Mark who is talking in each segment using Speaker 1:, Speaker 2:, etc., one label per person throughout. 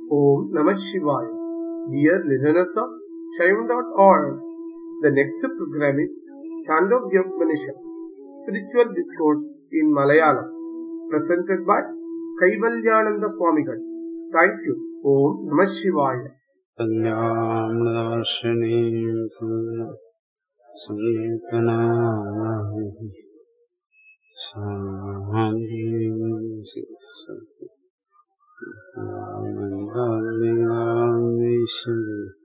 Speaker 1: Om Namah Shivaya. Dear listeners of Shaivan.org, the next program is Chandogya Upanishad, Spiritual Discourse in Malayalam, presented by Kaivalyananda Swamigal. Thank you. Om Namah Shivaya.
Speaker 2: കല്യാമൃതവർഷിണീം സങ്കീർത്തനാമി ശാന്തീം Shiva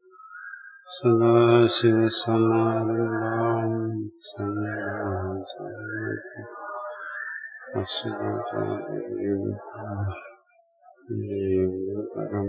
Speaker 2: സദാശിവസമാരംഭാം പരം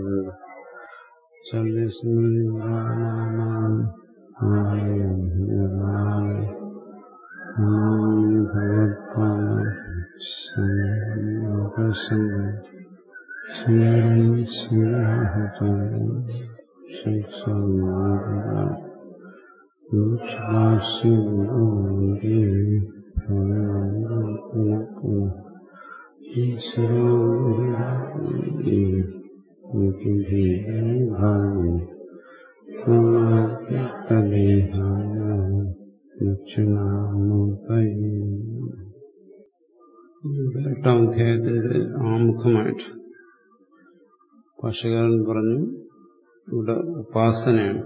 Speaker 2: എട്ടാം അധ്യായത്തിന്റെ ആമുഖമായിട്ട് ഭാഷകാരൻ പറഞ്ഞു ഇവിടെ ഉപാസനയാണ്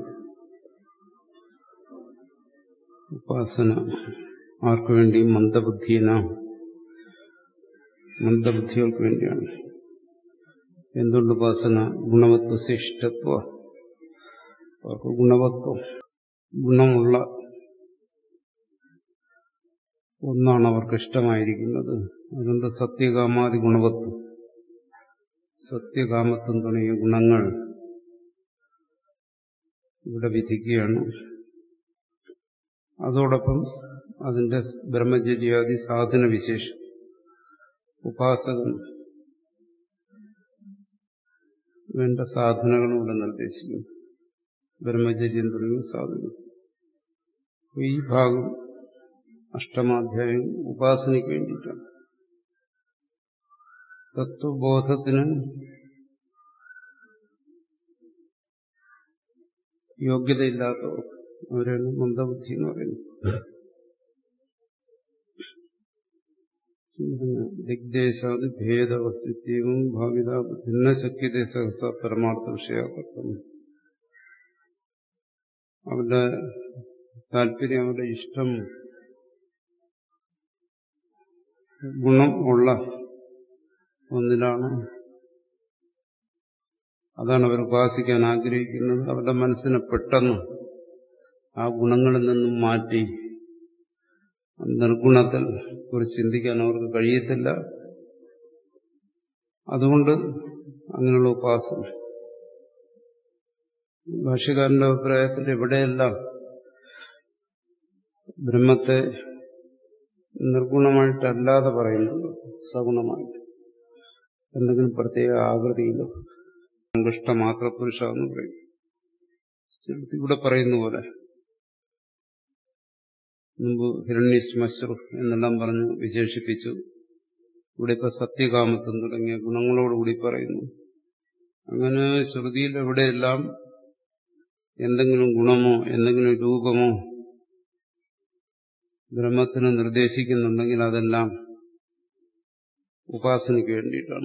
Speaker 2: ഉപാസന ആർക്കു വേണ്ടി മന്ദബുദ്ധിയന മന്ദബുദ്ധികൾക്ക് വേണ്ടിയാണ് എന്തുകൊണ്ട് ഉപാസന ഗുണവത്വ ശിഷ്ടത്വ അവർക്ക് ഗുണവത്വം ഗുണമുള്ള ഒന്നാണ് അവർക്ക് ഇഷ്ടമായിരിക്കുന്നത് അതുകൊണ്ട് സത്യകാമാതി ഗുണവത്വം സത്യകാമത്വം തുടങ്ങിയ ഗുണങ്ങൾ ഇവിടെ വിധിക്കുകയാണ് അതോടൊപ്പം അതിന്റെ ബ്രഹ്മചര്യാദി സാധന വിശേഷം ഉപാസകൻ വേണ്ട സാധനങ്ങളും ഇവിടെ നിർദ്ദേശിക്കുന്നു ബ്രഹ്മചര്യം തുടങ്ങിയ സാധനം ഈ ഭാഗം അഷ്ടമാധ്യായം ഉപാസനയ്ക്ക് വേണ്ടിയിട്ടാണ് തത്വബോധത്തിന് യോഗ്യതയില്ലാത്തവർ അവരാണ് മന്ദബുദ്ധി എന്ന് പറയുന്നത് ദിഗ്ദേശാദി ഭേദവസ്തുത്യവും ഭാവിത ഭിന്ന ശക്യത സഹസ പരമാർത്ഥ വിഷയാകർത്തം അവരുടെ താല്പര്യം അവരുടെ ഇഷ്ടം ഗുണം ഉള്ള ഒന്നിലാണ് അതാണ് അവർ ഉപാസിക്കാൻ ആഗ്രഹിക്കുന്നത് അവരുടെ മനസ്സിനെ പെട്ടെന്ന് ആ ഗുണങ്ങളിൽ നിന്നും മാറ്റി നിർഗുണത്തിൽ കുറിച്ച് ചിന്തിക്കാൻ അവർക്ക് കഴിയത്തില്ല അതുകൊണ്ട് അങ്ങനെയുള്ള ഉപാസന ഭാഷ്യക്കാരന്റെ അഭിപ്രായത്തിൽ എവിടെയെല്ലാം ബ്രഹ്മത്തെ നിർഗുണമായിട്ടല്ലാതെ പറയുന്നത് സഗുണമായിട്ട് എന്തെങ്കിലും പ്രത്യേക ആകൃതിയിലോ സമ്പുഷ്ടമാത്ര പുരുഷ എന്ന് പറയും ഇവിടെ പറയുന്ന പോലെ മുമ്പ് ഹിരണ്യശ്മശ്രു എന്നെല്ലാം പറഞ്ഞു വിശേഷിപ്പിച്ചു ഇവിടെ ഇപ്പൊ സത്യകാമത്വം തുടങ്ങിയ ഗുണങ്ങളോടുകൂടി പറയുന്നു അങ്ങനെ ശ്രുതിയിൽ എവിടെയെല്ലാം എന്തെങ്കിലും ഗുണമോ എന്തെങ്കിലും രൂപമോ ബ്രഹ്മത്തിന് നിർദ്ദേശിക്കുന്നുണ്ടെങ്കിൽ അതെല്ലാം ഉപാസനയ്ക്ക് വേണ്ടിയിട്ടാണ്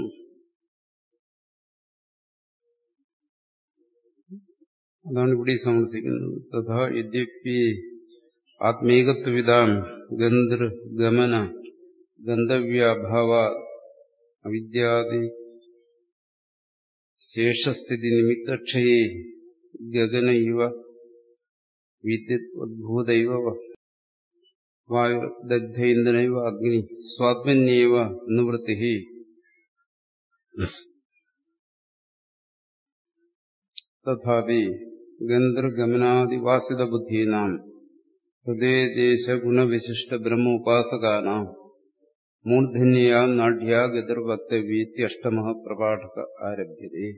Speaker 2: അതാണ് ഇവിടെ സമർത്ഥിക്കുന്നത് തഥാ യദ്യപി ആത്മീകത്വവിധാം ഗന്ധൃ ഗമന ഗന്ധവ്യാഭാവ അവിദ്യാദി ശേഷസ്ഥിതി നിമിത്തക്ഷയേ ഗഗന ഇവ വിദ്യുത് ഉദ്ഭൂതൈവ വായുദഗ്ധൈന്ദ്രനൈവ അഗ്നി സ്വാത്മന്യവ നിവൃത്തി തഥാപി ഗന്ധർഗമനാദിവാസിതബുദ്ധീനാം ഹൃദയദേശഗുണവിശിഷ്ട ബ്രഹ്മോപാസകാനാം മൂർധന്യ നാഢ്യ ഗതിർവക്തവ്യത്യഷ്ടമ പ്രപാഠക ആരഭ്യതേ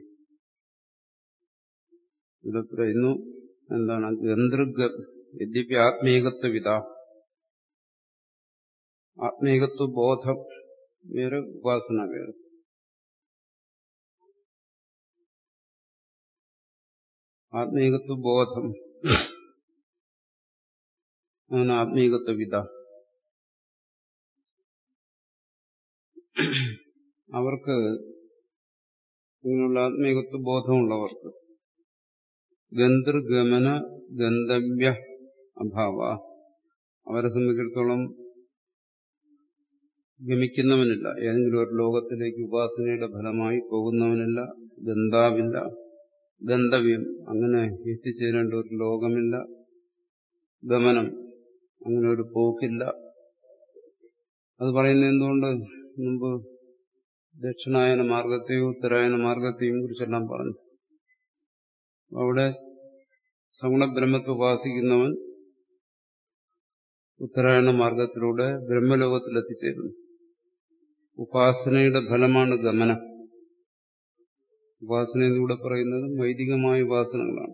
Speaker 2: ഇവിടെ പറയുന്നു എന്താണ് ഗന്ധർഗ യദ്യപി ആത്മീകത്വവിധ ആത്മീകത്വ ബോധം വേറെ ഉപാസന വേറെ ആത്മീകത്വ ബോധം അങ്ങനെ ആത്മീകത്വ വിധ അവർക്ക് ഇങ്ങനെയുള്ള ആത്മീകത്വ ബോധമുള്ളവർക്ക് ഗന്ധർഗമന ഗന്ധവ്യ അഭാവ അവരെ സംബന്ധിച്ചിടത്തോളം ഗമിക്കുന്നവനില്ല ഏതെങ്കിലും ഒരു ലോകത്തിലേക്ക് ഉപാസനയുടെ ഫലമായി പോകുന്നവനില്ല ഗന്ധാവില്ല ഗന്ധവ്യം അങ്ങനെ എത്തിച്ചേരേണ്ട ഒരു ലോകമില്ല ഗമനം അങ്ങനെ ഒരു പോക്കില്ല അത് പറയുന്നത് എന്തുകൊണ്ട് മുമ്പ് ദക്ഷിണായന മാർഗത്തെയും ഉത്തരായന മാർഗത്തെയും കുറിച്ചെല്ലാം പറഞ്ഞു അവിടെ സഗുണബ്രഹ്മത്തെ ഉപാസിക്കുന്നവൻ ഉത്തരായണ മാർഗത്തിലൂടെ ബ്രഹ്മലോകത്തിലെത്തിച്ചേരുന്നു ഉപാസനയുടെ ഫലമാണ് ഗമനം ഉപാസന എന്നിവിടെ പറയുന്നത് വൈദികമായ ഉപാസനകളാണ്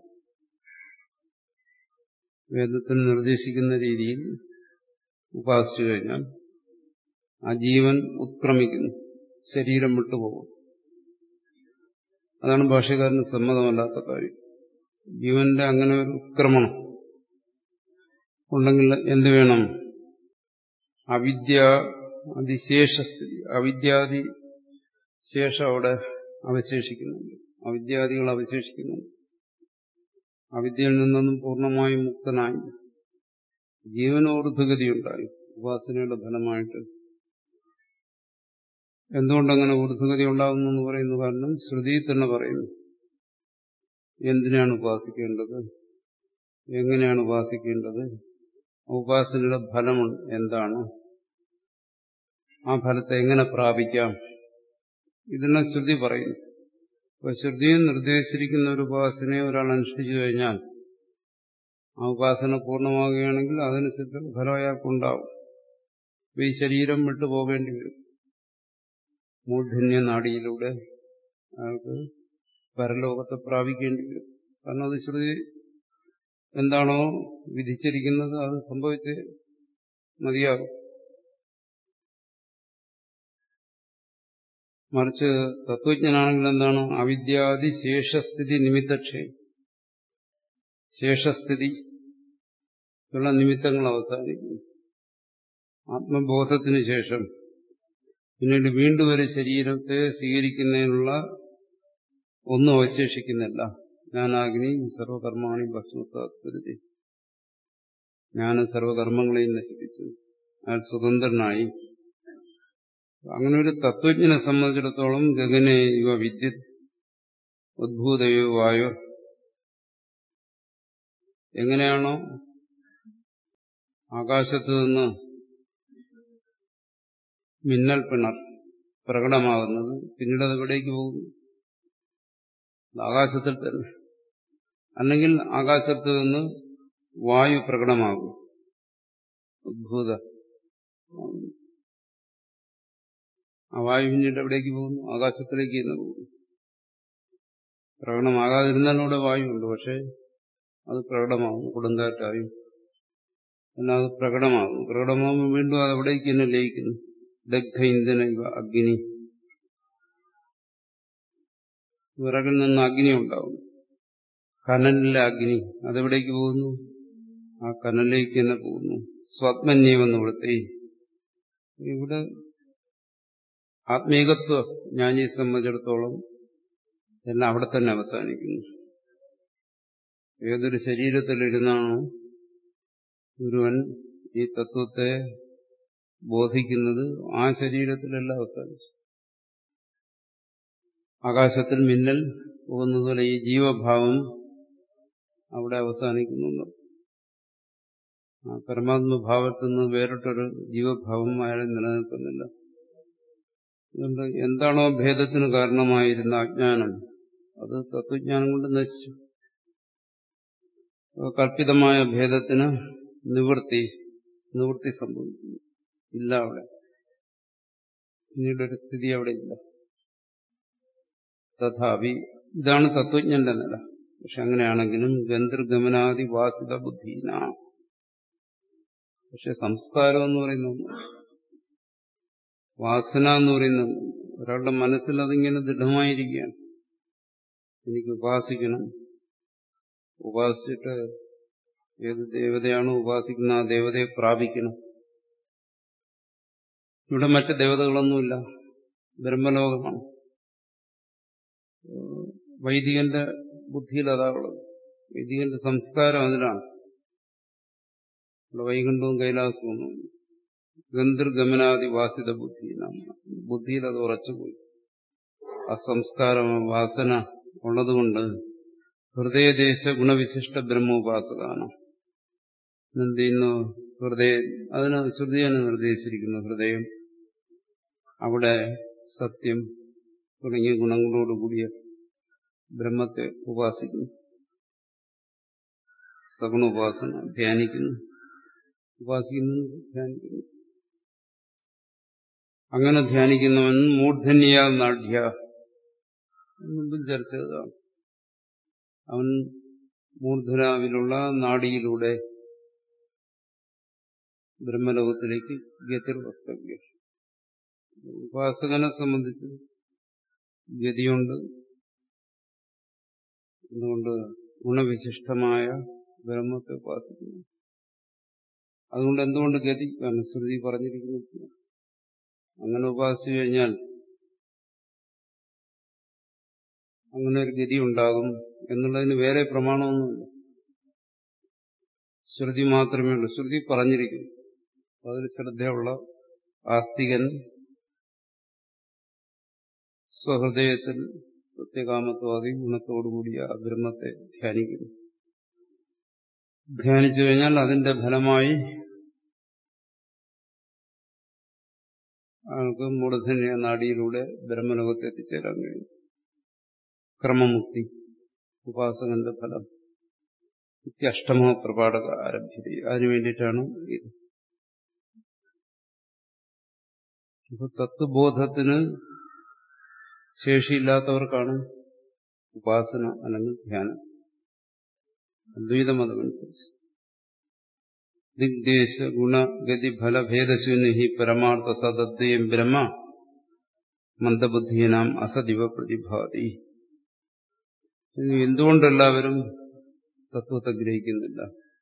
Speaker 2: വേദത്തിൽ നിർദ്ദേശിക്കുന്ന രീതിയിൽ ഉപാസിച്ചു കഴിഞ്ഞാൽ ആ ജീവൻ ഉത്ക്രമിക്കുന്നു ശരീരം വിട്ടുപോകും അതാണ് ഭാഷകാരന് സമ്മതമല്ലാത്ത കാര്യം ജീവന്റെ അങ്ങനെ ഒരു ഉത്ക്രമണം ഉണ്ടെങ്കിൽ എന്ത് വേണം അവിദ്യ അതിശേഷസ്ഥിതി അവിദ്യാദി ശേഷം അവിടെ അവശേഷിക്കുന്നുണ്ട് അവിദ്യാദികൾ അവശേഷിക്കുന്നുണ്ട് അവിദ്യയിൽ നിന്നൊന്നും പൂർണ്ണമായും മുക്തനായി ജീവനോർദ്ധഗതിയുണ്ടായി ഉപാസനയുടെ ഫലമായിട്ട് എന്തുകൊണ്ടങ്ങനെ ഊർദ്ധഗതി ഉണ്ടാകുന്നു എന്ന് പറയുന്ന കാരണം ശ്രുതിയിൽ തന്നെ പറയുന്നു എന്തിനാണ് ഉപാസിക്കേണ്ടത് എങ്ങനെയാണ് ഉപാസിക്കേണ്ടത് ഉപാസനയുടെ ഫലം എന്താണ് ആ ഫലത്തെ എങ്ങനെ പ്രാപിക്കാം ഇതെല്ലാം ശ്രുതി പറയുന്നു അപ്പൊ ശ്രുതിയെ നിർദ്ദേശിച്ചിരിക്കുന്ന ഒരു ഉപാസനയെ ഒരാൾ അനുഷ്ഠിച്ചു കഴിഞ്ഞാൽ ആ ഉപാസന പൂർണ്ണമാകുകയാണെങ്കിൽ അതനുസരിച്ച് ഫലം അയാൾക്കുണ്ടാവും ഈ ശരീരം വിട്ടു പോകേണ്ടി വരും മൂർധന്യ നാടിയിലൂടെ അയാൾക്ക് പരലോകത്തെ പ്രാപിക്കേണ്ടി വരും കാരണം അത് ശ്രുതി എന്താണോ വിധിച്ചിരിക്കുന്നത് അത് സംഭവിച്ച് മതിയാകും മറിച്ച് തത്വജ്ഞനാണെങ്കിൽ എന്താണ് അവിദ്യാദി ശേഷസ്ഥിതി നിമിത്തക്ഷയം ശേഷസ്ഥിതി ഉള്ള നിമിത്തങ്ങൾ അവസാനിക്കുന്നു ആത്മബോധത്തിന് ശേഷം പിന്നീട് വീണ്ടും ഒരു ശരീരത്തെ സ്വീകരിക്കുന്നതിനുള്ള ഒന്നും അവശേഷിക്കുന്നില്ല ജ്ഞാനാഗ്നി സർവകർമാണി ഭസ്മസാത്പരുതി ഞാൻ സർവകർമ്മങ്ങളെയും നശിപ്പിച്ചു അയാൾ സ്വതന്ത്രനായി അങ്ങനെ ഒരു തത്വജ്ഞനെ സംബന്ധിച്ചിടത്തോളം ഗഗനെ ഇവ വിദ്യുത് ഉദ്ഭൂതയോ വായോ എങ്ങനെയാണോ ആകാശത്ത് നിന്ന് മിന്നൽ പിണർ പ്രകടമാകുന്നത് പിന്നീട് അത് എവിടേക്ക് പോകുന്നു ആകാശത്തിൽ തന്നെ അല്ലെങ്കിൽ ആകാശത്ത് നിന്ന് വായു പ്രകടമാകും ഉദ്ഭൂത ആ വായു പിന്നീട് എവിടേക്ക് പോകുന്നു ആകാശത്തിലേക്ക് തന്നെ പോകുന്നു പ്രകടമാകാതിരുന്നാലൂടെ വായുണ്ട് പക്ഷെ അത് പ്രകടമാകും കൊടുങ്കാറ്റായും എന്നാൽ അത് പ്രകടമാകും പ്രകടമാകുമ്പോൾ വീണ്ടും അത് എവിടേക്ക് തന്നെ ലയിക്കുന്നു ദഗ്ധ ഇന്ധന ഇവ അഗ്നി വിറകിൽ നിന്ന് അഗ്നി ഉണ്ടാവും കനലിലെ അഗ്നി അതെവിടേക്ക് പോകുന്നു ആ കനലിലേക്ക് തന്നെ പോകുന്നു സ്വത്മന്യമെന്ന് ഇവിടുത്തെ ഇവിടെ ആത്മീകത്വ ജ്ഞാനിയെ സംബന്ധിച്ചിടത്തോളം എല്ലാം അവിടെ തന്നെ അവസാനിക്കുന്നു ഏതൊരു ശരീരത്തിലിരുന്നാണോ ഗുരുവൻ ഈ തത്വത്തെ ബോധിക്കുന്നത് ആ ശരീരത്തിലെല്ലാം അവസാനിച്ചു ആകാശത്തിൽ മിന്നൽ പോകുന്നതുപോലെ ഈ ജീവഭാവം അവിടെ അവസാനിക്കുന്നുണ്ട് ആ പരമാത്മഭാവത്തിൽ നിന്ന് വേറിട്ടൊരു ജീവഭാവം അയാളെ നിലനിൽക്കുന്നില്ല അതുകൊണ്ട് എന്താണോ ഭേദത്തിന് കാരണമായിരുന്ന അജ്ഞാനം അത് തത്വജ്ഞാനം കൊണ്ട് നശിച്ചു കൽപ്പിതമായ ഭേദത്തിന് നിവൃത്തി നിവൃത്തി സംഭവിക്കുന്നു ഇല്ല അവിടെ പിന്നീടൊരു സ്ഥിതി അവിടെ ഇല്ല തഥാപി ഇതാണ് തത്വജ്ഞന്റെ നില പക്ഷെ അങ്ങനെയാണെങ്കിലും ഗന്ധർഗമനാദി വാസിത ബുദ്ധീന പക്ഷെ സംസ്കാരം എന്ന് പറയുന്നത് വാസന എന്ന് പറയുന്നത് ഒരാളുടെ മനസ്സിൽ അതിങ്ങനെ ദൃഢമായിരിക്കുകയാണ് എനിക്ക് ഉപാസിക്കണം ഉപാസിച്ചിട്ട് ഏത് ദേവതയാണോ ഉപാസിക്കുന്ന ആ ദേവതയെ പ്രാപിക്കണം ഇവിടെ മറ്റ് ദേവതകളൊന്നുമില്ല ബ്രഹ്മലോകമാണ് വൈദികന്റെ ബുദ്ധിയിൽ അതാ ഉള്ളത് വൈദികന്റെ സംസ്കാരം അതിലാണ് ഇവിടെ വൈകുണ്ഠവും കൈലാസവും ഗന്ധർഗമനാദി വാസിത ബുദ്ധി ബുദ്ധിയിൽ അത് ഉറച്ചുപോയി ആ സംസ്കാരം വാസന ഉള്ളതുകൊണ്ട് ഹൃദയദേശ ഗുണവിശിഷ്ട ബ്രഹ്മോപാസകാണ് എന്ത് ചെയ്യുന്നു ഹൃദയം അതിന് ശ്രുതിയാണ് നിർദ്ദേശിച്ചിരിക്കുന്നു ഹൃദയം അവിടെ സത്യം തുടങ്ങിയ ഗുണങ്ങളോടുകൂടിയ ബ്രഹ്മത്തെ ഉപാസിക്കുന്നു സഗുണ ഉപാസന ധ്യാനിക്കുന്നു ഉപാസിക്കുന്നു ധ്യാനിക്കുന്നു അങ്ങനെ ധ്യാനിക്കുന്നവൻ മൂർധന്യ നാഢ്യ മുമ്പും ചർച്ച ചെയ്തതാണ് അവൻ മൂർധനാവിലുള്ള നാടിയിലൂടെ ബ്രഹ്മലോകത്തിലേക്ക് ഗതിർ വക്തവ്യം ഉപാസകനെ സംബന്ധിച്ച് ഗതിയുണ്ട് അതുകൊണ്ട് ഗുണവിശിഷ്ടമായ ബ്രഹ്മത്തെ ഉപാസിക്കുന്നു അതുകൊണ്ട് എന്തുകൊണ്ട് ഗതി കാരണം ശ്രുതി പറഞ്ഞിരിക്കുന്നു അങ്ങനെ ഉപാസിച്ചു കഴിഞ്ഞാൽ അങ്ങനെ ഒരു ഗതി ഉണ്ടാകും എന്നുള്ളതിന് വേറെ പ്രമാണമൊന്നുമില്ല ശ്രുതി മാത്രമേ ഉള്ളൂ ശ്രുതി പറഞ്ഞിരിക്കും അതിൽ ശ്രദ്ധയുള്ള ആസ്തികൻ സ്വഹൃദയത്തിൽ സത്യകാമത്വാദി ഗുണത്തോടുകൂടിയ ബ്രഹ്മത്തെ ധ്യാനിക്കുന്നു ധ്യാനിച്ചു കഴിഞ്ഞാൽ അതിന്റെ ഫലമായി ആൾക്ക് മൂലധന്യ നാടിയിലൂടെ ബ്രഹ്മലോകത്ത് എത്തിച്ചേരാൻ കഴിയും ക്രമമുക്തി ഉപാസകന്റെ ഫലം അഷ്ടമ പ്രപാടക ആരംഭിച്ചത് അതിനു വേണ്ടിയിട്ടാണ് ഇത് ഇപ്പൊ തത്വബോധത്തിന് ശേഷിയില്ലാത്തവർക്കാണ് ഉപാസന അല്ലെങ്കിൽ ധ്യാനം അദ്വൈതമതമനുസരിച്ച് ദിഗ്ദേശ ഗുണഗതി ഫലഭേദശൂന്യ ഹി പരമാർത്ഥ സദദ്വയം ബ്രഹ്മ മന്ദബുദ്ധീനാം അസദിവ പ്രതിഭാതി എന്തുകൊണ്ടെല്ലാവരും തത്വത്തെ ഗ്രഹിക്കുന്നില്ല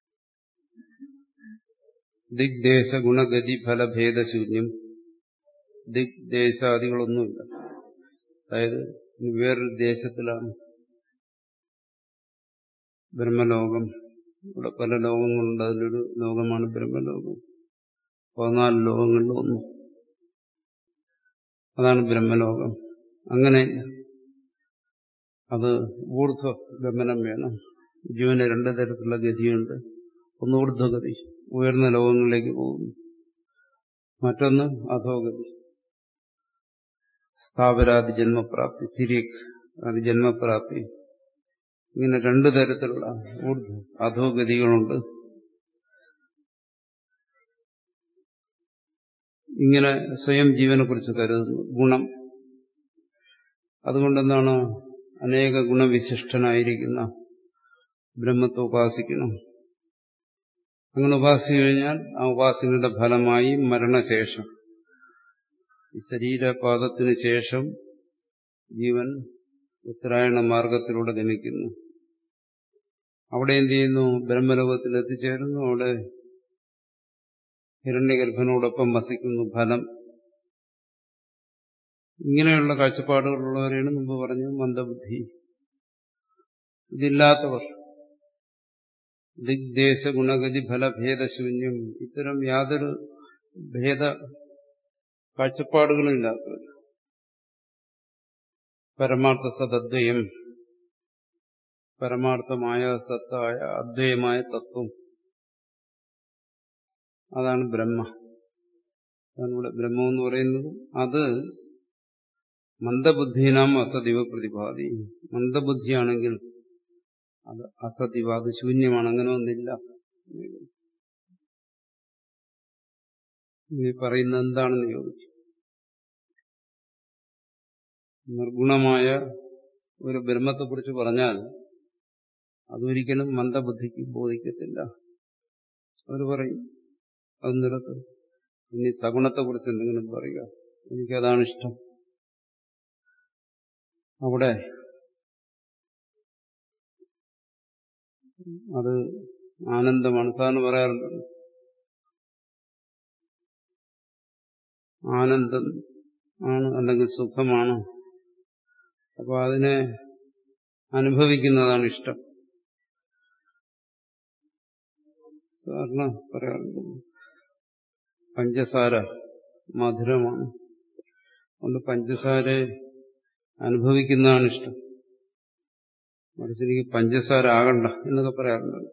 Speaker 2: ദിഗ്ദേശ ഗുണഗതി ഫലഭേദശൂന്യം ദിഗ്ദേശാദികളൊന്നുമില്ല അതായത് വേറൊരു ദേശത്തിലാണ് ബ്രഹ്മലോകം ഇവിടെ പല ലോകങ്ങളുണ്ട് അതിലൊരു ലോകമാണ് ബ്രഹ്മലോകം പതിനാല് ലോകങ്ങളിൽ ഒന്ന് അതാണ് ബ്രഹ്മലോകം അങ്ങനെ അത് ഊർധ്വ ഗമനം വേണം ജീവന് രണ്ട് തരത്തിലുള്ള ഗതിയുണ്ട് ഒന്ന് ഊർധ്വഗതി ഉയർന്ന ലോകങ്ങളിലേക്ക് പോകുന്നു മറ്റൊന്ന് അധോഗതി സ്ഥാപരാതി ജന്മപ്രാപ്തി തിരിക് അത് ജന്മപ്രാപ്തി ഇങ്ങനെ രണ്ടു തരത്തിലുള്ള ഊർധ്വ അധോഗതികളുണ്ട് ഇങ്ങനെ സ്വയം ജീവനെ കുറിച്ച് കരുതുന്നു ഗുണം അതുകൊണ്ടെന്താണ് അനേക ഗുണവിശിഷ്ടനായിരിക്കുന്ന ബ്രഹ്മത്തെ ഉപാസിക്കണം അങ്ങനെ ഉപാസിച്ചു കഴിഞ്ഞാൽ ആ ഉപാസനയുടെ ഫലമായി മരണശേഷം ഈ ശരീരപാദത്തിന് ശേഷം ജീവൻ ഉത്തരായണ മാർഗത്തിലൂടെ ഗമിക്കുന്നു അവിടെ എന്ത് ചെയ്യുന്നു ബ്രഹ്മലോകത്തിൽ എത്തിച്ചേരുന്നു അവിടെ ഹിരണ്യഗർഭനോടൊപ്പം വസിക്കുന്നു ഫലം ഇങ്ങനെയുള്ള കാഴ്ചപ്പാടുകളുള്ളവരെയാണ് മുമ്പ് പറഞ്ഞു മന്ദബുദ്ധി ഇതില്ലാത്തവർ ദിഗ്ദേശ ഗുണഗതി ഫലഭേദശൂന്യം ഇത്തരം യാതൊരു ഭേദ കാഴ്ചപ്പാടുകളും ഇല്ലാത്തവർ പരമാർത്ഥ സതദ്വയം പരമാർത്ഥമായ സത്തായ അദ്വയമായ തത്വം അതാണ് ബ്രഹ്മ അതാണ് ഇവിടെ ബ്രഹ്മം എന്ന് പറയുന്നത് അത് മന്ദബുദ്ധീനാം അസദിവ പ്രതിഭാതി മന്ദബുദ്ധിയാണെങ്കിൽ അത് അസദിവ അത് ശൂന്യമാണ് അങ്ങനെ ഒന്നില്ല നീ പറയുന്നത് എന്താണെന്ന് ചോദിച്ചു നിർഗുണമായ ഒരു ബ്രഹ്മത്തെക്കുറിച്ച് പറഞ്ഞാൽ അതൊരിക്കലും മന്ദബുദ്ധിക്ക് ബോധിക്കത്തില്ല അവർ പറയും അത് നിരത്ത് ഇനി സഗുണത്തെക്കുറിച്ച് എന്തെങ്കിലും പറയുക എനിക്കതാണ് ഇഷ്ടം അവിടെ അത് ആനന്ദമാണ് സാറിന് പറയാറുണ്ട് ആനന്ദം ആണ് അല്ലെങ്കിൽ സുഖമാണ് അപ്പോൾ അതിനെ അനുഭവിക്കുന്നതാണ് ഇഷ്ടം സാറിന് പറയാറുണ്ട് പഞ്ചസാര മധുരമാണ് അതുകൊണ്ട് പഞ്ചസാരയെ അനുഭവിക്കുന്നതാണ് ഇഷ്ടം മറിച്ച് എനിക്ക് പഞ്ചസാര ആകണ്ട എന്നൊക്കെ പറയാറുണ്ട്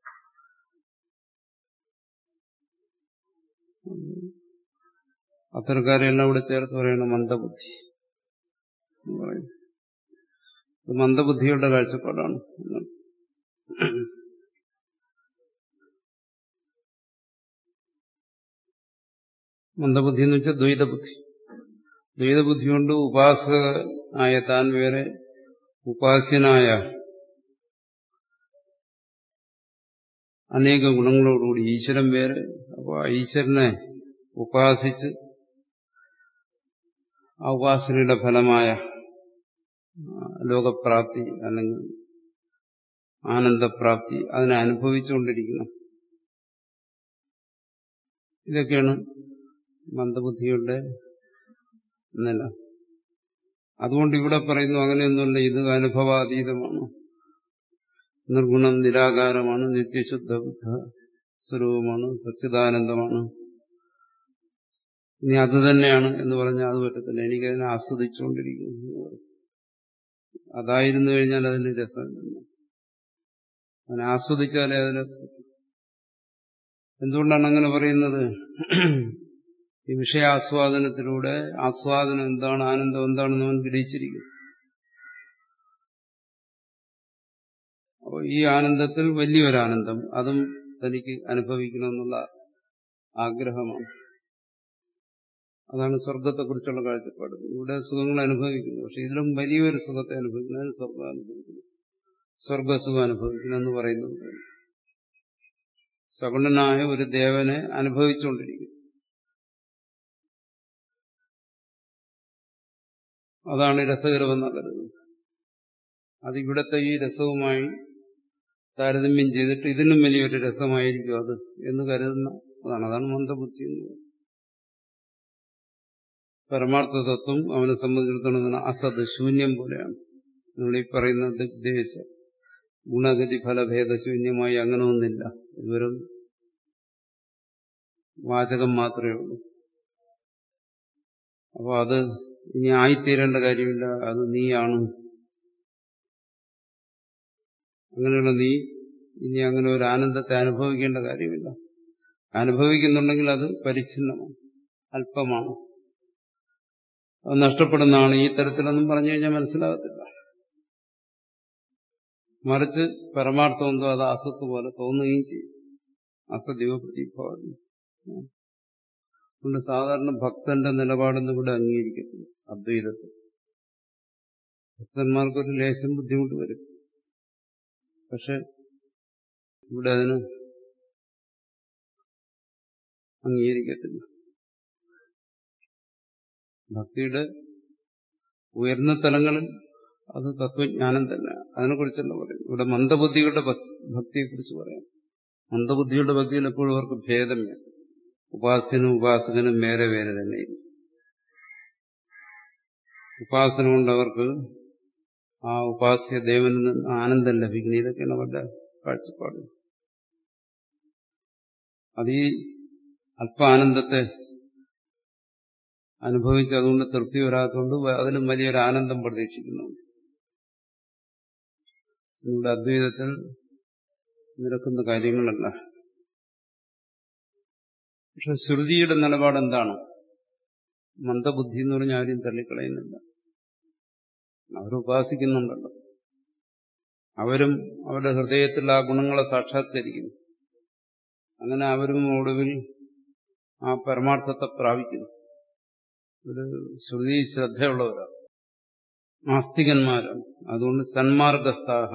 Speaker 2: അത്തരക്കാരെല്ലാം ഇവിടെ ചേർത്ത് പറയണം മന്ദബുദ്ധി എന്ന് പറയും ഇത് മന്ദബുദ്ധിയുടെ കാഴ്ചപ്പാടാണ് മന്ദബുദ്ധി എന്ന് വെച്ചാൽ ദ്വൈതബുദ്ധി ദ്വൈതബുദ്ധി കൊണ്ട് ഉപാസകനായ താൻ വേറെ ഉപാസ്യനായ അനേക ഗുണങ്ങളോടുകൂടി ഈശ്വരൻ വേറെ അപ്പോൾ ഈശ്വരനെ ഉപാസിച്ച് ആ ഉപാസനയുടെ ഫലമായ ലോകപ്രാപ്തി അല്ലെങ്കിൽ ആനന്ദപ്രാപ്തി അതിനെ അനുഭവിച്ചുകൊണ്ടിരിക്കണം ഇതൊക്കെയാണ് മന്ദബുദ്ധിയുടെ നില അതുകൊണ്ട് ഇവിടെ പറയുന്നു അങ്ങനെയൊന്നുമല്ല ഇത് അനുഭവാതീതമാണ് നിർഗുണം നിരാകാരമാണ് നിത്യശുദ്ധ ബുദ്ധ സ്വരൂപമാണ് സച്ചിദാനന്ദമാണ് ഇനി അത് തന്നെയാണ് എന്ന് പറഞ്ഞാൽ അത് പറ്റത്തില്ല എനിക്കതിനെ ആസ്വദിച്ചുകൊണ്ടിരിക്കുന്നു അതായിരുന്നു കഴിഞ്ഞാൽ അതിന് രസമില്ല അതിനെ ആസ്വദിച്ചാലേ അതിന് എന്തുകൊണ്ടാണ് അങ്ങനെ പറയുന്നത് ഈ വിഷയാസ്വാദനത്തിലൂടെ ആസ്വാദനം എന്താണ് ആനന്ദം എന്താണെന്ന് അവൻ ഗ്രഹിച്ചിരിക്കുന്നു അപ്പോൾ ഈ ആനന്ദത്തിൽ വലിയൊരാനന്ദം അതും തനിക്ക് അനുഭവിക്കണമെന്നുള്ള ആഗ്രഹമാണ് അതാണ് സ്വർഗത്തെക്കുറിച്ചുള്ള കാഴ്ചപ്പാട് ഇവിടെ സുഖങ്ങൾ അനുഭവിക്കുന്നു പക്ഷെ ഇതിലും വലിയൊരു സുഖത്തെ അനുഭവിക്കുന്നതിന് സ്വർഗം അനുഭവിക്കുന്നു സ്വർഗസുഖം അനുഭവിക്കുന്നു എന്ന് പറയുന്നത് സഗുണനായ ഒരു ദേവനെ അനുഭവിച്ചുകൊണ്ടിരിക്കുന്നു അതാണ് രസകരമെന്ന് കരുതുന്നത് അതിവിടത്തെ ഈ രസവുമായി താരതമ്യം ചെയ്തിട്ട് ഇതിനും വലിയൊരു രസമായിരിക്കും അത് എന്ന് കരുതുന്ന അതാണ് അതാണ് മന്ദബുദ്ധി എന്ന് പറയുന്നത് പരമാർത്ഥ തത്വം അവനെ സംബന്ധിച്ചിടത്തോളം അസത് ശൂന്യം പോലെയാണ് നമ്മൾ ഈ പറയുന്ന ദിഗ്ദേശ ഗുണഗതി ഫലഭേദശൂന്യമായി അങ്ങനെ ഒന്നില്ല ഇവരും വാചകം മാത്രമേ ഉള്ളൂ അപ്പോൾ അത് ഇനി ആയിത്തീരേണ്ട കാര്യമില്ല അത് നീയാണ് അങ്ങനെയുള്ള നീ ഇനി അങ്ങനെ ഒരു ആനന്ദത്തെ അനുഭവിക്കേണ്ട കാര്യമില്ല അനുഭവിക്കുന്നുണ്ടെങ്കിൽ അത് പരിച്ഛിന്നമാണ് അല്പമാണ് അത് നഷ്ടപ്പെടുന്നതാണ് ഈ തരത്തിലൊന്നും പറഞ്ഞു കഴിഞ്ഞാൽ മനസ്സിലാകത്തില്ല മറിച്ച് പരമാർത്ഥം എന്തോ അത് അസത്ത് പോലെ തോന്നുകയും ചെയ്യും അസദൈവ പ്രതിഭാവം അതുകൊണ്ട് സാധാരണ ഭക്തന്റെ നിലപാടൊന്നും ഇവിടെ അംഗീകരിക്കത്തില്ല അദ്വൈതത്തിൽ ഭക്തന്മാർക്കൊരു ലേശം ബുദ്ധിമുട്ട് വരും പക്ഷെ ഇവിടെ അതിന് അംഗീകരിക്കത്തില്ല ഭക്തിയുടെ ഉയർന്ന തലങ്ങളിൽ അത് തത്വജ്ഞാനം തന്നെ അതിനെക്കുറിച്ചല്ല പറയും ഇവിടെ മന്ദബുദ്ധികളുടെ ഭക്തിയെക്കുറിച്ച് പറയാം മന്ദബുദ്ധിയുടെ ഭക്തിയിൽ എപ്പോഴും അവർക്ക് ഭേദമില്ല ഉപാസ്യനും ഉപാസകനും വേറെ വേറെ തന്നെ ഉപാസന കൊണ്ട് അവർക്ക് ആ ഉപാസ്യ ദേവനിൽ നിന്ന് ആനന്ദം ലഭിക്കുന്നു ഇതൊക്കെയാണ് അവരുടെ കാഴ്ചപ്പാട് അത് ഈ അല്പ ആനന്ദത്തെ അനുഭവിച്ച് അതുകൊണ്ട് തൃപ്തി വരാത്തതുകൊണ്ട് അതിലും വലിയൊരു ആനന്ദം പ്രതീക്ഷിക്കുന്നുണ്ട് നമ്മുടെ അദ്വൈതത്തിൽ നിരക്കുന്ന കാര്യങ്ങളല്ല പക്ഷെ ശ്രുതിയുടെ നിലപാട് എന്താണ് മന്ദബുദ്ധി എന്ന് പറഞ്ഞാൽ ആരും തള്ളിക്കളയുന്നില്ല അവർ ഉപാസിക്കുന്നുണ്ടല്ലോ അവരും അവരുടെ ഹൃദയത്തിൽ ആ ഗുണങ്ങളെ സാക്ഷാത്കരിക്കുന്നു അങ്ങനെ അവരും ഒടുവിൽ ആ പരമാർത്ഥത്തെ പ്രാപിക്കുന്നു ഒരു ശ്രുതി ശ്രദ്ധയുള്ളവരാണ് ആസ്തികന്മാരാണ് അതുകൊണ്ട് സന്മാർഗസ്ഥാഹ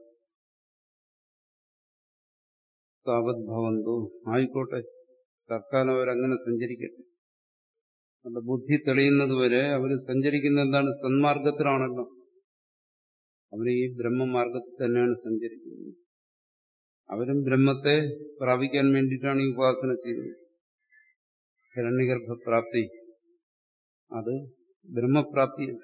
Speaker 2: താവത് ഭവന്തു ആയിക്കോട്ടെ തൽക്കാലം അവരങ്ങനെ സഞ്ചരിക്കട്ടെ അവരുടെ ബുദ്ധി തെളിയുന്നത് വരെ അവർ സഞ്ചരിക്കുന്ന എന്താണ് സന്മാർഗത്തിലാണല്ലോ അവർ ഈ ബ്രഹ്മമാർഗത്തിൽ തന്നെയാണ് സഞ്ചരിക്കുന്നത് അവരും ബ്രഹ്മത്തെ പ്രാപിക്കാൻ വേണ്ടിയിട്ടാണ് ഈ ഉപാസന ചെയ്യുന്നത് ഹിരണ്യഗർഭപ്രാപ്തി അത് ബ്രഹ്മപ്രാപ്തിയല്ല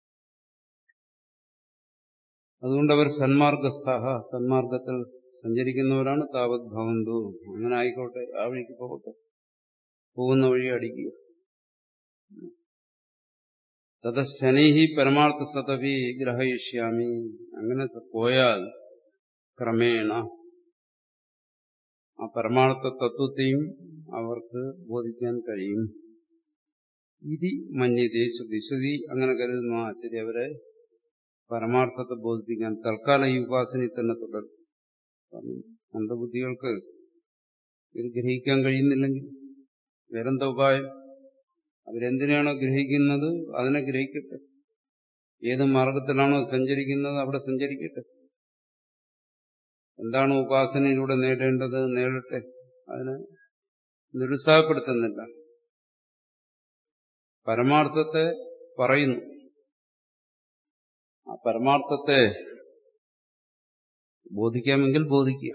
Speaker 2: അതുകൊണ്ട് അവർ സന്മാർഗസ്ഥാഹ സന്മാർഗത്തിൽ സഞ്ചരിക്കുന്നവരാണ് താവത് ഭവന്തു അങ്ങനെ ആയിക്കോട്ടെ ആ വഴിക്ക് പോകട്ടെ പോകുന്ന വഴി അടിക്കുക തത ശനൈഹി പരമാർത്ഥ സതവി ഗ്രഹയിഷ്യാമി അങ്ങനെ പോയാൽ ക്രമേണ ആ പരമാർത്ഥ തത്വത്തെയും അവർക്ക് ബോധിക്കാൻ കഴിയും ഇതി മന്യതേ ശ്രുതി ശ്രുതി അങ്ങനെ കരുതുന്നു ആ ശരി അവരെ പരമാർത്ഥത്തെ ബോധിപ്പിക്കാൻ തൽക്കാലം ഈ ഉപാസനയിൽ തന്നെ തുടരും മന്ദബുദ്ധികൾക്ക് ഇത് ഗ്രഹിക്കാൻ കഴിയുന്നില്ലെങ്കിൽ വേറെന്താ ഉപായം അവരെന്തിനാണോ ഗ്രഹിക്കുന്നത് അതിനെ ഗ്രഹിക്കട്ടെ ഏത് മാർഗത്തിലാണോ സഞ്ചരിക്കുന്നത് അവിടെ സഞ്ചരിക്കട്ടെ എന്താണ് ഉപാസനയിലൂടെ നേടേണ്ടത് നേടട്ടെ അതിനെ നിരുത്സാഹപ്പെടുത്തുന്നില്ല പരമാർത്ഥത്തെ പറയുന്നു ആ പരമാർത്ഥത്തെ ബോധിക്കാമെങ്കിൽ ബോധിക്കുക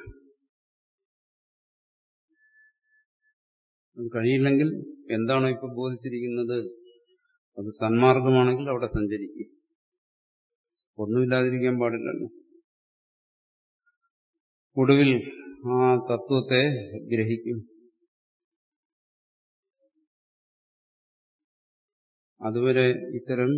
Speaker 2: കഴിയില്ലെങ്കിൽ എന്താണോ ഇപ്പൊ ബോധിച്ചിരിക്കുന്നത് അത് സന്മാർഗമാണെങ്കിൽ അവിടെ സഞ്ചരിക്കും ഒന്നുമില്ലാതിരിക്കാൻ പാടില്ലല്ലോ ഒടുവിൽ ആ തത്വത്തെ ഗ്രഹിക്കും അതുവരെ ഇത്തരം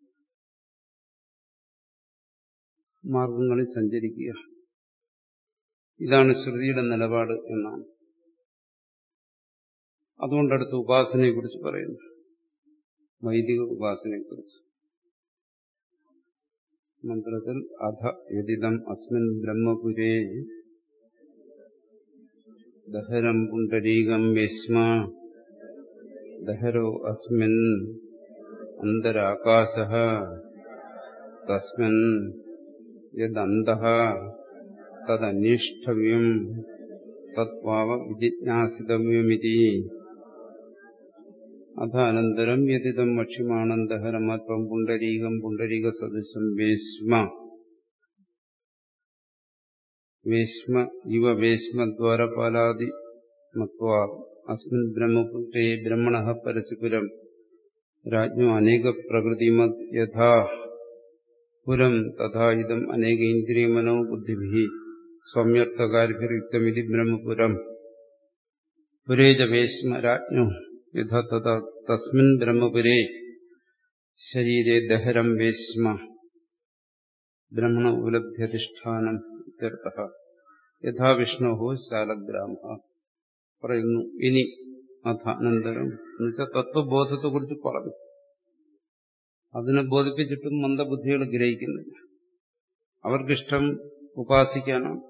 Speaker 2: മാർഗങ്ങളിൽ സഞ്ചരിക്കുക ഇതാണ് ശ്രുതിയുടെ നിലപാട് എന്നാണ് അതുകൊണ്ടടുത്ത് ഉപാസനയെക്കുറിച്ച് പറയുന്നു വൈദിക ഉപാസനയെക്കുറിച്ച് മന്ത്രത്തിൽ അധ യതിദം അസ്മിൻ ബ്രഹ്മപുരേ ദഹരം പുണ്ടരീകം യസ്മ ദഹരോ അസ്മിൻ അന്തരാകാശ തസ്മിൻ യദന്തഃ തദന്വേഷ്ടവ്യം തത്വാവ വിജിജ്ഞാസിതവ്യമിതി അഥാനന്തരം യതിദം വക്ഷ്യമാണന്തഹരമാത്മം പുണ്ടരീകം പുണ്ടരീക സദൃശം വേശ്മ വേശ്മ ഇവ വേശ്മദ്വാരപാലാദി മത്വാ അസ്മിൻ ബ്രഹ്മപുത്രേ ബ്രഹ്മണ പരസ്പരം രാജ്ഞോ അനേക പ്രകൃതിമത് യഥാ പുരം തഥാ ഇതം അനേക ഇന്ദ്രിയമനോ ബുദ്ധിഭി സൗമ്യർത്ഥകാരിഭിരുക്തമിതി ബ്രഹ്മപുരം പുരേജ വേശ്മ രാജ്ഞോ യഥാ തഥാ തസ്മിൻ ബ്രഹ്മപുരേ ശരീരെ ദഹരം വേശ്മ ബ്രഹ്മണ ഉപലബ്ധ്യധിഷ്ഠാനം ഇത്യർത്ഥ യഥാ വിഷ്ണോ ശാലഗ്രാമ പറയുന്നു ഇനി അഥ അനന്തരം എന്നുവെച്ചാൽ തത്വബോധത്തെക്കുറിച്ച് പറഞ്ഞു അതിനെ ബോധിപ്പിച്ചിട്ടും മന്ദബുദ്ധികൾ ഗ്രഹിക്കുന്നില്ല അവർക്കിഷ്ടം ഉപാസിക്കാനാണ്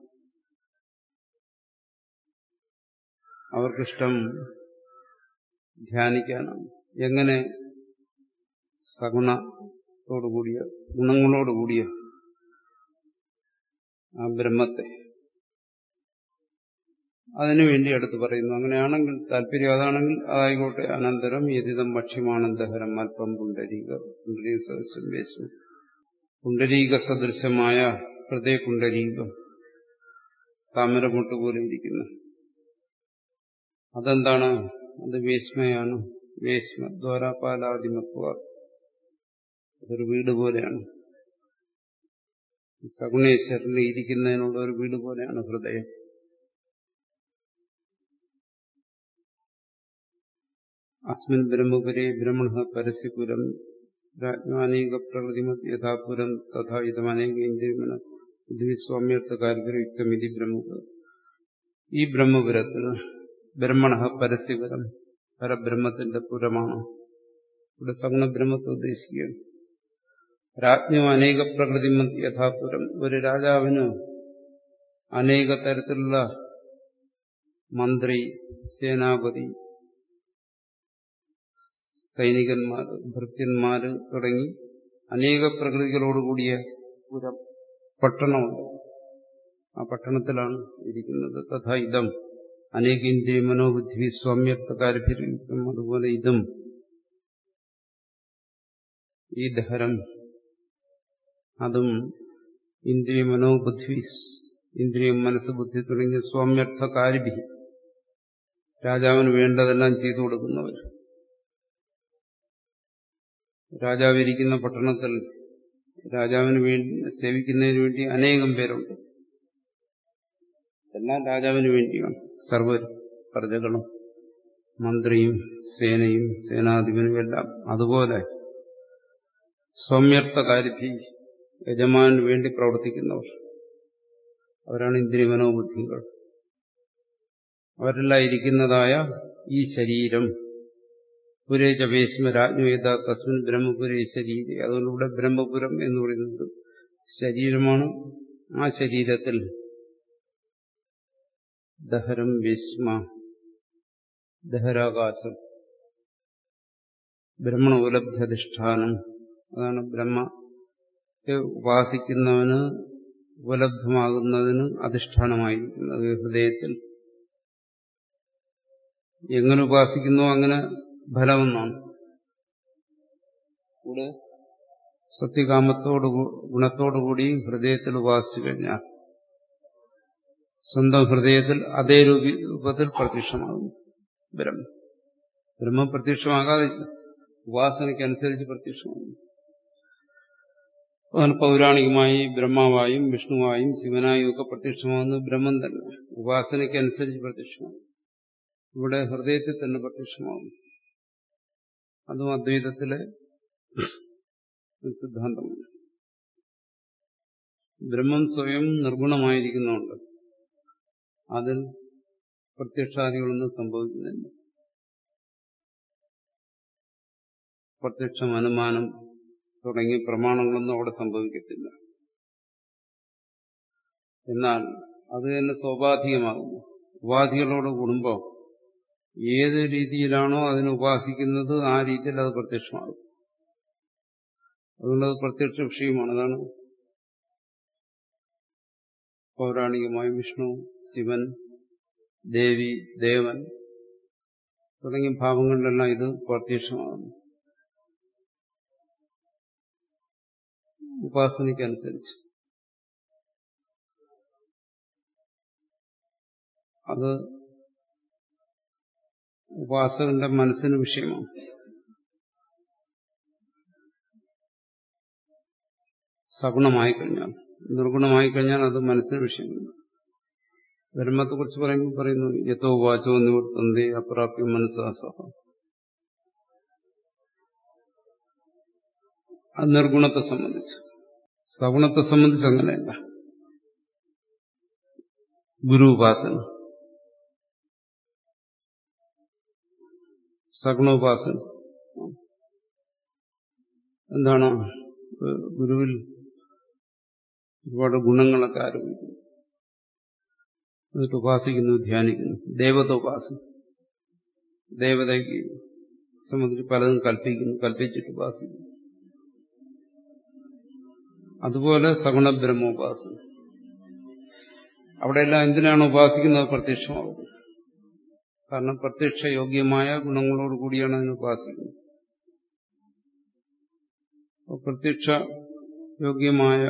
Speaker 2: അവർക്കിഷ്ടം ധ്യാനിക്കാനാണ് എങ്ങനെ സഗുണത്തോടുകൂടിയ ഗുണങ്ങളോടുകൂടിയ ആ ബ്രഹ്മത്തെ അതിനുവേണ്ടി അടുത്ത് പറയുന്നു അങ്ങനെയാണെങ്കിൽ താല്പര്യം അതാണെങ്കിൽ അതായിക്കോട്ടെ അനന്തരം യതിതം ഭക്ഷ്യമാനന്ദഹരം അല്പം പുണ്ടരീക പുണ്ടരീക സദൃശം വേശ്മ പുണ്ടരീക സദൃശമായ ഹൃദയ പുണ്ടരീകം താമരമുട്ട് പോലെ ഇരിക്കുന്നു അതെന്താണ് അത് വേശ്മയാണ് വേശ്മ ദ്വാരാപാലാദിമത്വ അതൊരു വീട് പോലെയാണ് സഗുണേശ്വരന് ഇരിക്കുന്നതിനുള്ള ഒരു വീട് പോലെയാണ് ഹൃദയം അസ്മിൻ ബ്രഹ്മപുരേ ബ്രഹ്മണ പരസ്യപുരം രാജ്ഞാനേക പ്രകൃതിമത് യഥാപുരം തഥാ ഇതമനേക ഇന്ദ്രിയമന ബുദ്ധിസ്വാമ്യർത്ഥകാര്യയുക്തമിതി ബ്രഹ്മപുരം ഈ ബ്രഹ്മപുരത്തിൽ ബ്രഹ്മണ പരസ്യപുരം പരബ്രഹ്മത്തിന്റെ പുരമാണ് ഇവിടെ സഗുണ ബ്രഹ്മത്തെ ഉദ്ദേശിക്കുകയാണ് രാജ്ഞു അനേക പ്രകൃതി യഥാപുരം ഒരു രാജാവിന് അനേക തരത്തിലുള്ള മന്ത്രി സേനാപതി സൈനികന്മാർ ഭൃത്യന്മാര് തുടങ്ങി അനേക പ്രകൃതികളോടുകൂടിയ പുരം പട്ടണമുണ്ട് ആ പട്ടണത്തിലാണ് ഇരിക്കുന്നത് തഥാ ഇതം അനേക ഇന്ദ്രിയ മനോബുദ്ധി സ്വാമ്യർത്ഥകാരിക്കും അതുപോലെ ഇതും ഈ ദഹരം അതും ഇന്ദ്രിയ മനോബുദ്ധി ഇന്ദ്രിയം മനസ്സ് ബുദ്ധി തുടങ്ങിയ സ്വാമ്യർത്ഥകാരിഭി രാജാവിന് വേണ്ടതെല്ലാം ചെയ്തു കൊടുക്കുന്നവർ രാജാവിരിക്കുന്ന പട്ടണത്തിൽ രാജാവിന് വേണ്ടി സേവിക്കുന്നതിന് വേണ്ടി അനേകം പേരുണ്ട് എല്ലാം രാജാവിന് വേണ്ടിയാണ് സർവരും പ്രജകളും മന്ത്രിയും സേനയും സേനാധിപനും എല്ലാം അതുപോലെ സൗമ്യർത്ഥകാരിഭി യജമാനു വേണ്ടി പ്രവർത്തിക്കുന്നവർ അവരാണ് ഇന്ദ്രിയമനോബുദ്ധികൾ അവരെല്ലാം ഇരിക്കുന്നതായ ഈ ശരീരം പുരേജപേസ്മ രാജ്ഞവേദ തസ്മിൻ ബ്രഹ്മപുരേ ശരീരം അതുകൊണ്ട് ഇവിടെ ബ്രഹ്മപുരം എന്ന് പറയുന്നത് ശരീരമാണ് ആ ശരീരത്തിൽ ദഹരം വിസ്മ ദഹരാകാശം ബ്രഹ്മണ ഉപലബ്ധധിഷ്ഠാനം അതാണ് ബ്രഹ്മത്തെ ഉപാസിക്കുന്നവന് ഉപലബ്ധമാകുന്നതിന് അധിഷ്ഠാനമായിരിക്കുന്നത് ഹൃദയത്തിൽ എങ്ങനെ ഉപാസിക്കുന്നു അങ്ങനെ ഫലമെന്നാണ് ഇവിടെ സത്യകാമത്തോട് ഗുണത്തോടുകൂടി ഹൃദയത്തിൽ ഉപാസിച്ചു കഴിഞ്ഞാൽ സ്വന്തം ഹൃദയത്തിൽ അതേ രൂപത്തിൽ പ്രത്യക്ഷമാകുന്നു ബ്രഹ്മ ബ്രഹ്മ പ്രത്യക്ഷമാകാതെ ഉപാസനയ്ക്കനുസരിച്ച് പ്രത്യക്ഷമാകുന്നു അതാണ് പൗരാണികമായി ബ്രഹ്മാവായും വിഷ്ണുവായും ശിവനായും ഒക്കെ പ്രത്യക്ഷമാകുന്ന ബ്രഹ്മം തന്നെ ഉപാസനയ്ക്കനുസരിച്ച് പ്രത്യക്ഷമാകും ഇവിടെ ഹൃദയത്തിൽ തന്നെ പ്രത്യക്ഷമാകും അതും അദ്വൈതത്തിലെ സിദ്ധാന്തമാണ് ബ്രഹ്മം സ്വയം നിർഗുണമായിരിക്കുന്നുണ്ട് അതിൽ പ്രത്യക്ഷാദികളൊന്നും സംഭവിക്കുന്നില്ല പ്രത്യക്ഷം അനുമാനം തുടങ്ങിയ പ്രമാണങ്ങളൊന്നും അവിടെ സംഭവിക്കത്തില്ല എന്നാൽ അത് തന്നെ സ്വാഭാവികമാകുന്നു ഉപാധികളോട് കൂടുമ്പോൾ ഏത് രീതിയിലാണോ അതിനെ ഉപാസിക്കുന്നത് ആ രീതിയിൽ അത് പ്രത്യക്ഷമാകും അതുകൊണ്ട് അത് പ്രത്യക്ഷ വിഷയമാണ് അതാണ് പൗരാണികമായി വിഷ്ണു ശിവൻ ദേവി ദേവൻ തുടങ്ങിയ ഭാവങ്ങളിലെല്ലാം ഇത് പ്രത്യക്ഷമാകുന്നു ഉപാസനയ്ക്കനുസരിച്ച് അത് ഉപാസകന്റെ മനസ്സിന് വിഷയമാണ് സഗുണമായി കഴിഞ്ഞാൽ നിർഗുണമായി കഴിഞ്ഞാൽ അത് മനസ്സിന് വിഷയമില്ല ബ്രഹ്മത്തെക്കുറിച്ച് പറയുമ്പോൾ പറയുന്നു യഥോ വാചോ നിവർത്തന്തി അപ്രാപ്യം മനസ്സാസഹ അത് നിർഗുണത്തെ സംബന്ധിച്ച് സഗുണത്തെ സംബന്ധിച്ച് അങ്ങനെയല്ല ഗുരു ഉപാസന സഗുണോപാസന എന്താണ് ഗുരുവിൽ ഒരുപാട് ഗുണങ്ങളൊക്കെ ആരോപിക്കുന്നു എന്നിട്ട് ഉപാസിക്കുന്നു ധ്യാനിക്കുന്നു ദേവത ഉപാസന ദേവതയ്ക്ക് സംബന്ധിച്ച് പലതും കൽപ്പിക്കുന്നു കൽപ്പിച്ചിട്ട് ഉപാസിക്കുന്നു അതുപോലെ സഗുണ ബ്രഹ്മോപാസന അവിടെയെല്ലാം എന്തിനാണ് ഉപാസിക്കുന്നത് പ്രത്യക്ഷമാകുന്നത് കാരണം പ്രത്യക്ഷ യോഗ്യമായ ഗുണങ്ങളോട് കൂടിയാണ് അതിനെ ഉപാസിക്കുന്നത് പ്രത്യക്ഷ യോഗ്യമായ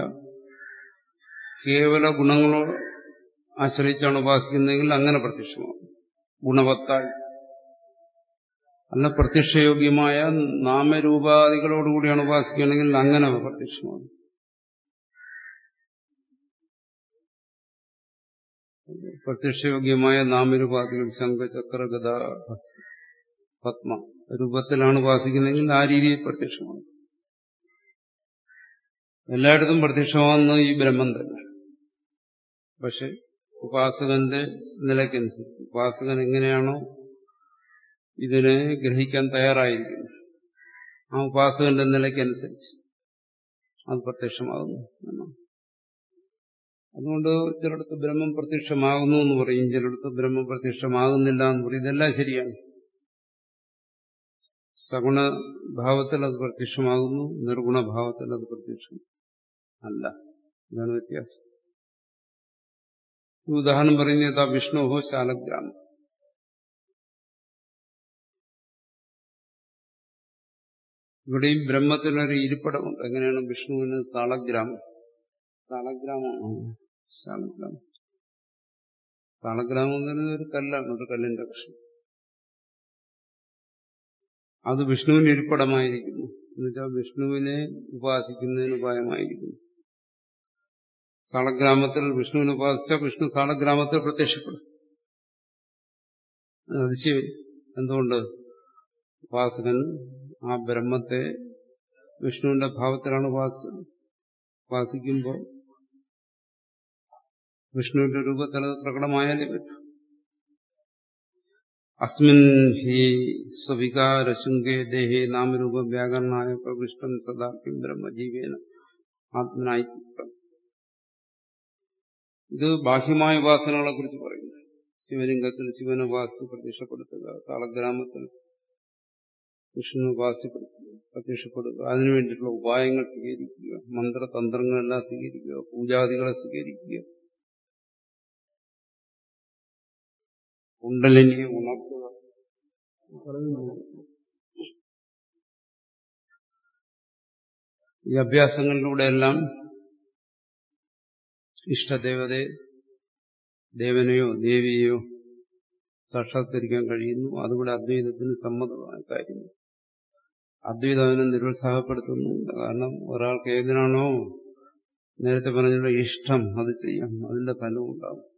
Speaker 2: കേവല ഗുണങ്ങളോട് ആശ്രയിച്ചാണ് ഉപാസിക്കുന്നതെങ്കിൽ അങ്ങനെ പ്രത്യക്ഷമാകും ഗുണവത്തായി അല്ല പ്രത്യക്ഷയോഗ്യമായ നാമരൂപാദികളോടുകൂടിയാണ് ഉപാസിക്കുകയാണെങ്കിൽ അങ്ങനെ പ്രത്യക്ഷമാകും പ്രത്യക്ഷയോഗ്യമായ നാമരൂപാദികൾ ശംഖചക്ര ഗത പത്മ രൂപത്തിലാണ് ഉപാസിക്കുന്നതെങ്കിൽ ആ രീതിയിൽ പ്രത്യക്ഷമാകും എല്ലായിടത്തും പ്രത്യക്ഷമാകുന്ന ഈ ബ്രഹ്മം തന്നെ പക്ഷെ ഉപാസകന്റെ നിലയ്ക്കനുസരിച്ച് ഉപാസകൻ എങ്ങനെയാണോ ഇതിനെ ഗ്രഹിക്കാൻ തയ്യാറായിരിക്കുന്നു ആ ഉപാസകന്റെ നിലയ്ക്കനുസരിച്ച് അത് പ്രത്യക്ഷമാകുന്നു എന്നാണ് അതുകൊണ്ട് ചിലടത്ത് ബ്രഹ്മം പ്രത്യക്ഷമാകുന്നു എന്ന് പറയും ചിലടത്ത് ബ്രഹ്മം പ്രത്യക്ഷമാകുന്നില്ല എന്ന് പറയും ഇതെല്ലാം ശരിയാണ് സഗുണ ഭാവത്തിൽ അത് പ്രത്യക്ഷമാകുന്നു നിർഗുണ ഭാവത്തിൽ അത് പ്രത്യക്ഷം അല്ല ഇതാണ് വ്യത്യാസം ഉദാഹരണം പറയുന്നത് വിഷ്ണുഹോ ശാലഗ്രാമം ഇവിടെയും ബ്രഹ്മത്തിനൊരു ഇരിപ്പിടമുണ്ട് എങ്ങനെയാണ് വിഷ്ണുവിന് താളഗ്രാമം താളഗ്രാമമാണ് ശാലഗ്രാമം താളഗ്രാമം എന്ന് പറയുന്നത് ഒരു കല്ലാണ് ഒരു കല്ലിന്റെ കഷ്ണം അത് വിഷ്ണുവിന്റെ ഇരിപ്പിടമായിരിക്കുന്നു എന്നുവെച്ചാൽ വിഷ്ണുവിനെ ഉപാസിക്കുന്നതിന് ഉപായമായിരിക്കുന്നു സാളഗ്രാമത്തിൽ വിഷ്ണുവിനെ ഉപാസിച്ചാൽ വിഷ്ണു സാളഗ്രാമത്തിൽ പ്രത്യക്ഷപ്പെടും അത് അതിശയം എന്തുകൊണ്ട് ഉപാസകൻ ആ ബ്രഹ്മത്തെ വിഷ്ണുവിന്റെ ഭാവത്തിലാണ് ഉപാസിച്ചത് ഉപാസിക്കുമ്പോൾ വിഷ്ണുവിന്റെ രൂപത്തിൽ അത് പ്രകടമായാലേ പറ്റൂ അസ്മിൻ ഹി സ്വവികാരശൃംഗേ ദേഹേ നാമരൂപ വ്യാകരണായ പ്രവിഷ്ടം സദാക്യം ബ്രഹ്മജീവേന ആത്മനായി ഇത് ബാഹ്യമായ ഉപാസനകളെ കുറിച്ച് പറയുന്നു ശിവലിംഗത്തിൽ ശിവനെ ഉപാസിച്ച് പ്രത്യക്ഷപ്പെടുത്തുക താളഗ്രാമത്തിൽ വിഷ്ണു ഉപാസിപ്പെടുത്തുക പ്രത്യക്ഷപ്പെടുക അതിനു വേണ്ടിയിട്ടുള്ള ഉപായങ്ങൾ സ്വീകരിക്കുക മന്ത്രതന്ത്രങ്ങളെല്ലാം സ്വീകരിക്കുക പൂജാദികളെ സ്വീകരിക്കുക കുണ്ടലിനെ ഉണർത്തുക ഈ അഭ്യാസങ്ങളിലൂടെയെല്ലാം ഇഷ്ടദേവതയെ ദേവനെയോ ദേവിയെയോ സാക്ഷാത്കരിക്കാൻ കഴിയുന്നു അതുകൂടെ അദ്വൈതത്തിന് സമ്മതമായ കാര്യങ്ങൾ അദ്വൈതം അതിനെ നിരുത്സാഹപ്പെടുത്തുന്നുണ്ട് കാരണം ഒരാൾക്ക് ഏതിനാണോ നേരത്തെ പറഞ്ഞുള്ള ഇഷ്ടം അത് ചെയ്യാം അതിന്റെ ഫലവും ഉണ്ടാവും